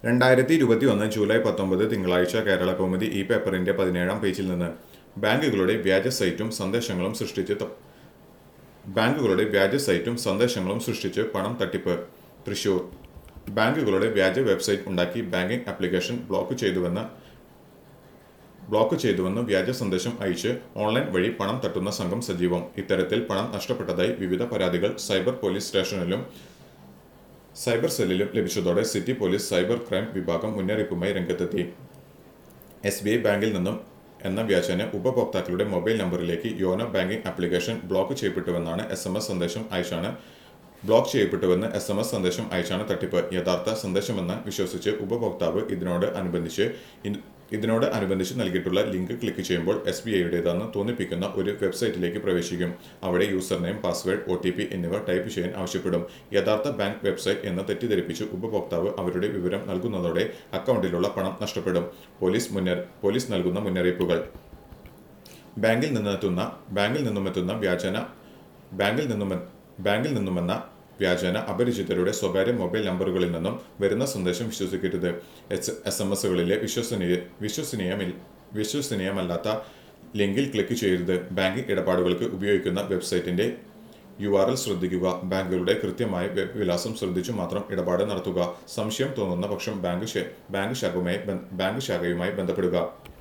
രണ്ടായിരത്തി ഇരുപത്തി ഒന്ന് ജൂലൈ പത്തൊമ്പത് തിങ്കളാഴ്ച കേരള കൗമുദി ഈ പേപ്പറിന്റെ പതിനേഴാം പേജിൽ നിന്ന് ബാങ്കുകളുടെ വ്യാജ സൈറ്റും സന്ദേശങ്ങളും സൃഷ്ടിച്ച് ത- ബാങ്കുകളുടെ വ്യാജ സൈറ്റും സന്ദേശങ്ങളും സൃഷ്ടിച്ച് പണം തട്ടിപ്പ് തൃശൂർ ബാങ്കുകളുടെ വ്യാജ വെബ്സൈറ്റ് ഉണ്ടാക്കി ബാങ്കിംഗ് ആപ്ലിക്കേഷൻ ബ്ലോക്ക് ചെയ്തുവെന്ന് ബ്ലോക്ക് ചെയ്തുവെന്ന് വ്യാജ സന്ദേശം അയച്ച് ഓൺലൈൻ വഴി പണം തട്ടുന്ന സംഘം സജീവം ഇത്തരത്തിൽ പണം നഷ്ടപ്പെട്ടതായി വിവിധ പരാതികൾ സൈബർ പോലീസ് സ്റ്റേഷനിലും സൈബർ സെല്ലിലും ലഭിച്ചതോടെ സിറ്റി പോലീസ് സൈബർ ക്രൈം വിഭാഗം മുന്നറിയിപ്പുമായി രംഗത്തെത്തി എസ് ബി ഐ ബാങ്കിൽ നിന്നും എന്ന വ്യാജേന ഉപഭോക്താക്കളുടെ മൊബൈൽ നമ്പറിലേക്ക് യോനോ ബാങ്കിംഗ് ആപ്ലിക്കേഷൻ ബ്ലോക്ക് ചെയ്യപ്പെട്ടുവെന്നാണ് എസ് എം എസ് സന്ദേശം അയച്ചാണ് ബ്ലോക്ക് ചെയ്യപ്പെട്ടുവെന്ന് എസ് എം എസ് സന്ദേശം അയച്ചാണ് തട്ടിപ്പ് യഥാർത്ഥ സന്ദേശമെന്ന് വിശ്വസിച്ച് ഉപഭോക്താവ് ഇതിനോട് അനുബന്ധിച്ച് ഇൻ- ഇതിനോട് അനുബന്ധിച്ച് നൽകിയിട്ടുള്ള ലിങ്ക് ക്ലിക്ക് ചെയ്യുമ്പോൾ എസ് ബി ഐയുടേതെന്ന് തോന്നിപ്പിക്കുന്ന ഒരു വെബ്സൈറ്റിലേക്ക് പ്രവേശിക്കും അവിടെ user name password O T P എന്നിവ ടൈപ്പ് ചെയ്യാൻ ആവശ്യപ്പെടും യഥാർത്ഥ ബാങ്ക് വെബ്സൈറ്റ് എന്ന് തെറ്റിദ്ധരിപ്പിച്ച് ഉപഭോക്താവ് അവരുടെ വിവരം നൽകുന്നതോടെ അക്കൗണ്ടിലുള്ള പണം നഷ്ടപ്പെടും പോലീസ് മുന്നറി പോലീസ് നൽകുന്ന മുന്നറിയിപ്പുകൾ ബാങ്കിൽ നിന്നെത്തുന്ന ബാങ്കിൽ നിന്നുമെത്തുന്ന വ്യാജന ബാങ്കിൽ നിന്നും ബാങ്കിൽ നിന്നുമെന്ന വ്യാജന അപരിചിതരുടെ സ്വകാര്യ മൊബൈൽ നമ്പറുകളിൽ നിന്നും വരുന്ന സന്ദേശം വിശ്വസിക്കരുത് എസ് എസ് എം എസുകളിലെ വിശ്വസനീയ വിശ്വസനീയമിൽ വിശ്വസനീയമല്ലാത്ത ലിങ്കിൽ ക്ലിക്ക് ചെയ്യരുത് ബാങ്കിംഗ് ഇടപാടുകൾക്ക് ഉപയോഗിക്കുന്ന വെബ്സൈറ്റിന്റെ യു ആർ എൽ ശ്രദ്ധിക്കുക ബാങ്കുകളുടെ കൃത്യമായ വെബ് വിലാസം ശ്രദ്ധിച്ചു മാത്രം ഇടപാട് നടത്തുക സംശയം തോന്നുന്ന പക്ഷം ബാങ്ക് ശേ- ബാങ്ക് ശാഖയുമായി ബന്ധ- ബാങ്ക് ശാഖയുമായി ബന്ധപ്പെടുക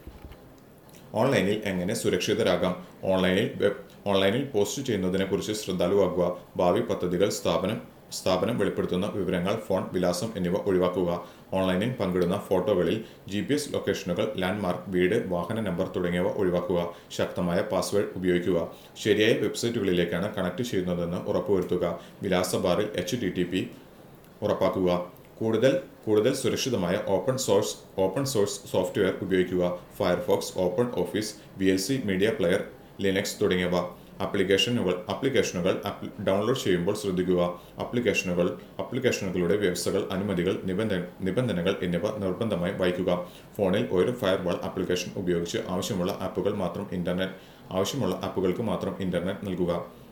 ഓൺലൈനിൽ എങ്ങനെ സുരക്ഷിതരാകാം ഓൺലൈനിൽ വെബ് ഓൺലൈനിൽ പോസ്റ്റ് ചെയ്യുന്നതിനെക്കുറിച്ച് ശ്രദ്ധാലുവാകുക ഭാവി പദ്ധതികൾ സ്ഥാപനം സ്ഥാപനം വെളിപ്പെടുത്തുന്ന വിവരങ്ങൾ ഫോൺ വിലാസം എന്നിവ ഒഴിവാക്കുക ഓൺലൈനിൽ പങ്കിടുന്ന ഫോട്ടോകളിൽ ജി പി എസ് ലൊക്കേഷനുകൾ ലാൻഡ്മാർക്ക് വീട് വാഹന നമ്പർ തുടങ്ങിയവ ഒഴിവാക്കുക ശക്തമായ പാസ്വേഡ് ഉപയോഗിക്കുക ശരിയായ വെബ്സൈറ്റുകളിലേക്കാണ് കണക്ട് ചെയ്യുന്നതെന്ന് ഉറപ്പുവരുത്തുക വിലാസ ബാറിൽ എച്ച് ഡി ടി പി ഉറപ്പാക്കുക കൂടുതൽ കൂടുതൽ സുരക്ഷിതമായ open source open source software ഉപയോഗിക്കുക Firefox open office V L C media player Linux തുടങ്ങിയവ ആപ്ലിക്കേഷനുകൾ ആപ്ലിക്കേഷനുകൾ ആപ്ലി- ഡൗൺലോഡ് ചെയ്യുമ്പോൾ ശ്രദ്ധിക്കുക ആപ്ലിക്കേഷനുകൾ ആപ്ലിക്കേഷനുകളുടെ വ്യവസ്ഥകൾ അനുമതികൾ നിബന്ധന നിബന്ധനകൾ എന്നിവ നിർബന്ധമായി വായിക്കുക ഫോണിൽ ഒരു ഫയർവാൾ ആപ്ലിക്കേഷൻ ഉപയോഗിച്ച് ആവശ്യമുള്ള ആപ്പുകൾ മാത്രം ഇന്റർനെറ്റ് ആവശ്യമുള്ള ആപ്പുകൾക്ക് മാത്രം ഇന്റർനെറ്റ് നൽകുക